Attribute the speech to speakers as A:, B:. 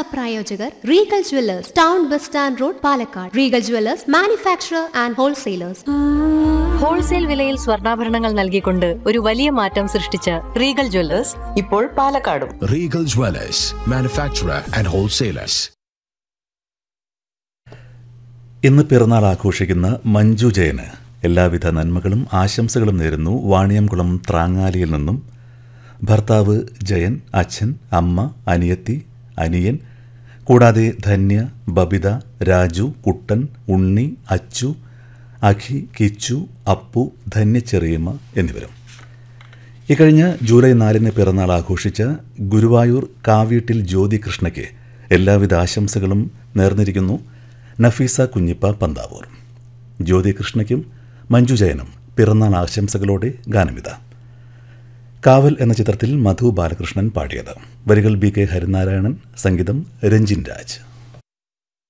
A: സഹപ്രായോജകർ Regal Jewellers town bus stand road Palakkad Regal Jewellers manufacturer and wholesalers
B: wholesale വിലയിൽ സ്വർണ്ണാഭരണങ്ങൾ നൽകിക്കൊണ്ട് ഒരു വലിയ മാറ്റം സൃഷ്ടിച്ച റീഗൽ ജ്വല്ലേഴ്സ്
C: ഇപ്പോൾ പാലക്കാടും
D: Regal Dwellers, manufacturer and wholesalers.
E: ഇന്ന് പിറന്നാൾ ആഘോഷിക്കുന്ന മഞ്ജു ജയന് എല്ലാവിധ നന്മകളും ആശംസകളും നേരുന്നു വാണിയംകുളം ത്രാങ്ങാലിയിൽ നിന്നും ഭർത്താവ് ജയൻ അച്ഛൻ അമ്മ അനിയത്തി അനിയൻ കൂടാതെ ധന്യ ബബിത രാജു കുട്ടൻ ഉണ്ണി അച്ചു അഖി കിച്ചു അപ്പു ധന്യ ചെറിയമ്മ എന്നിവരും ഇക്കഴിഞ്ഞ ജൂലൈ നാലിന് പിറന്നാൾ ആഘോഷിച്ച ഗുരുവായൂർ കാവീട്ടിൽ ജ്യോതി കൃഷ്ണയ്ക്ക് എല്ലാവിധ ആശംസകളും നേർന്നിരിക്കുന്നു നഫീസ കുഞ്ഞിപ്പ പന്താവൂർ ജ്യോതി കൃഷ്ണയ്ക്കും മഞ്ജു ജയനും പിറന്നാൾ ആശംസകളോടെ ഗാനമിത കാവൽ എന്ന ചിത്രത്തിൽ മധു ബാലകൃഷ്ണൻ പാടിയത് വരികൾ ബി കെ ഹരിനാരായണൻ സംഗീതം രഞ്ജിൻ രാജ്